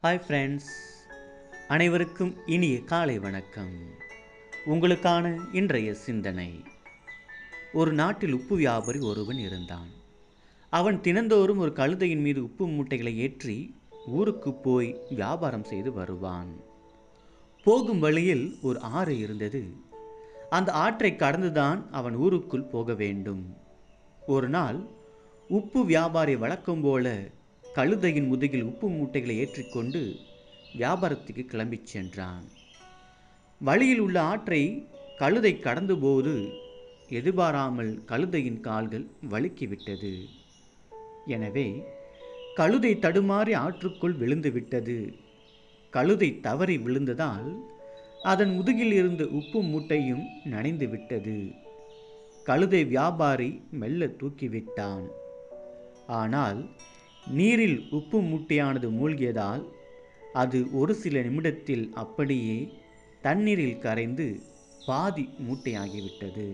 hi friends அனைவருக்கும் இனிய காலை வணக்கம் உங்களுக்கான இன்றைய சிந்தனை ஒரு நாட்டில் உப்பு வியாபாரி ஒருவன் இருந்தான் அவன் தினந்தோறும் ஒரு கழுதையின் மீது உப்பு மூட்டைகளை ஏற்றி ஊருக்கு போய் வியாபாரம் செய்து வருவான் போகும் வழியில் ஒரு ஆறு இருந்தது அந்த ஆற்றை கடந்துதான் அவன் ஊருக்குள் போக வேண்டும் ஒரு நாள் உப்பு வியாபாரி வழக்கம் போல கழுதையின் முதுகில் உப்பு மூட்டைகளை ஏற்றிக்கொண்டு வியாபாரத்துக்கு கிளம்பிச் சென்றான் வழியில் உள்ள ஆற்றை கழுதை கடந்தபோது எதிர்பாராமல் கழுதையின் கால்கள் வழுக்கிவிட்டது எனவே கழுதை தடுமாறி ஆற்றுக்குள் விழுந்து விட்டது கழுதை தவறி விழுந்ததால் அதன் முதுகில் இருந்த உப்பு மூட்டையும் நனைந்து விட்டது கழுதை வியாபாரி மெல்ல தூக்கிவிட்டான் ஆனால் நீரில் உப்பு மூட்டையானது மூழ்கியதால் அது ஒரு சில நிமிடத்தில் அப்படியே தண்ணீரில் கரைந்து பாதி மூட்டையாகிவிட்டது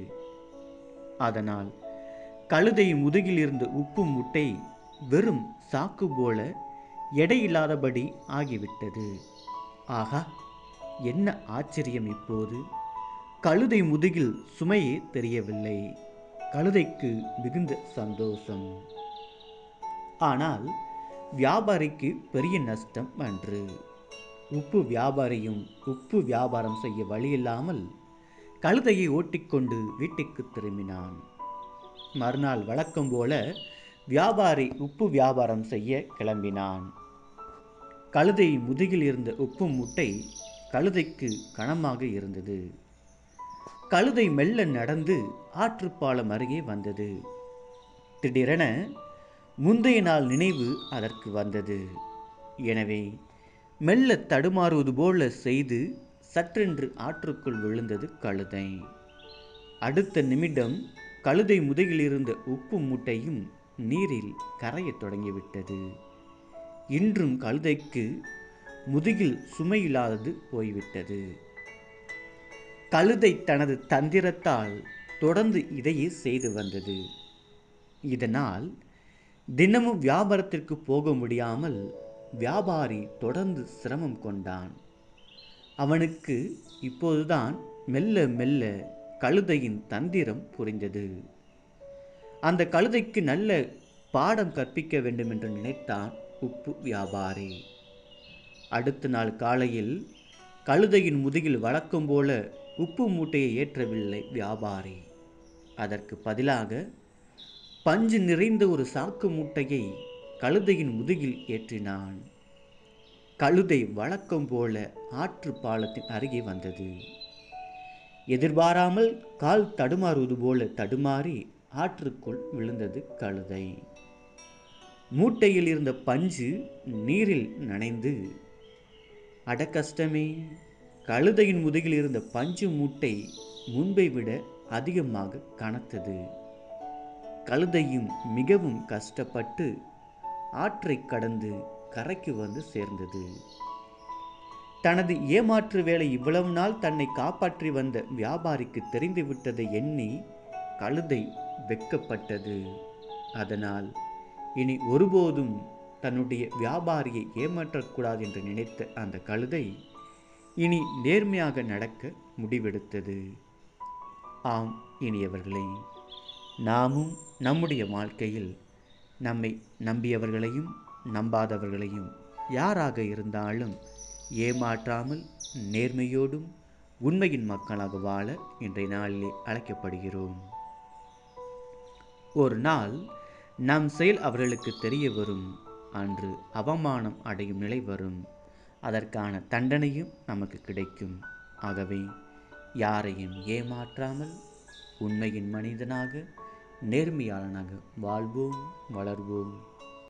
அதனால் கழுதை முதுகில் இருந்த உப்பு மூட்டை வெறும் சாக்கு போல எடையில்லாதபடி ஆகிவிட்டது ஆகா என்ன ஆச்சரியம் இப்போது கழுதை முதுகில் சுமையே தெரியவில்லை கழுதைக்கு மிகுந்த சந்தோஷம் ஆனால் வியாபாரிக்கு பெரிய நஷ்டம் அன்று உப்பு வியாபாரியும் உப்பு வியாபாரம் செய்ய வழியில்லாமல் கழுதையை ஓட்டிக்கொண்டு வீட்டுக்கு திரும்பினான் மறுநாள் வழக்கம் போல வியாபாரி உப்பு வியாபாரம் செய்ய கிளம்பினான் கழுதை முதுகில் இருந்த உப்பு மூட்டை கழுதைக்கு கனமாக இருந்தது கழுதை மெல்ல நடந்து ஆற்றுப்பாலம் அருகே வந்தது திடீரென முந்தைய நாள் நினைவு அதற்கு வந்தது எனவே மெல்ல தடுமாறுவது போல செய்து சற்றென்று ஆற்றுக்குள் விழுந்தது கழுதை அடுத்த நிமிடம் கழுதை முதுகில் இருந்த உப்பு மூட்டையும் நீரில் கரையத் தொடங்கிவிட்டது இன்றும் கழுதைக்கு முதுகில் சுமையில்லாதது போய்விட்டது கழுதை தனது தந்திரத்தால் தொடர்ந்து இதையே செய்து வந்தது இதனால் தினமும் வியாபாரத்திற்கு போக முடியாமல் வியாபாரி தொடர்ந்து சிரமம் கொண்டான் அவனுக்கு இப்போதுதான் மெல்ல மெல்ல கழுதையின் தந்திரம் புரிந்தது அந்த கழுதைக்கு நல்ல பாடம் கற்பிக்க வேண்டும் என்று நினைத்தான் உப்பு வியாபாரி அடுத்த நாள் காலையில் கழுதையின் முதுகில் வழக்கம் போல உப்பு மூட்டையை ஏற்றவில்லை வியாபாரி அதற்கு பதிலாக பஞ்சு நிறைந்த ஒரு சாக்கு மூட்டையை கழுதையின் முதுகில் ஏற்றினான் கழுதை வழக்கம் போல ஆற்று பாலத்தின் அருகே வந்தது எதிர்பாராமல் கால் தடுமாறுவது போல தடுமாறி ஆற்றுக்குள் விழுந்தது கழுதை மூட்டையில் இருந்த பஞ்சு நீரில் நனைந்து அட கஷ்டமே கழுதையின் முதுகில் இருந்த பஞ்சு மூட்டை முன்பை விட அதிகமாக கனத்தது கழுதையும் மிகவும் கஷ்டப்பட்டு ஆற்றை கடந்து கரைக்கு வந்து சேர்ந்தது தனது ஏமாற்று வேலை இவ்வளவு நாள் தன்னை காப்பாற்றி வந்த வியாபாரிக்கு தெரிந்துவிட்டதை எண்ணி கழுதை வெக்கப்பட்டது அதனால் இனி ஒருபோதும் தன்னுடைய வியாபாரியை ஏமாற்றக்கூடாது என்று நினைத்த அந்த கழுதை இனி நேர்மையாக நடக்க முடிவெடுத்தது ஆம் இனியவர்களே நாமும் நம்முடைய வாழ்க்கையில் நம்மை நம்பியவர்களையும் நம்பாதவர்களையும் யாராக இருந்தாலும் ஏமாற்றாமல் நேர்மையோடும் உண்மையின் மக்களாக வாழ இன்றைய நாளிலே அழைக்கப்படுகிறோம் ஒரு நாள் நம் செயல் அவர்களுக்கு தெரிய வரும் அன்று அவமானம் அடையும் நிலை வரும் அதற்கான தண்டனையும் நமக்கு கிடைக்கும் ஆகவே யாரையும் ஏமாற்றாமல் உண்மையின் மனிதனாக நேர்மையாளனாக வாழ்வோம் வளர்வோம்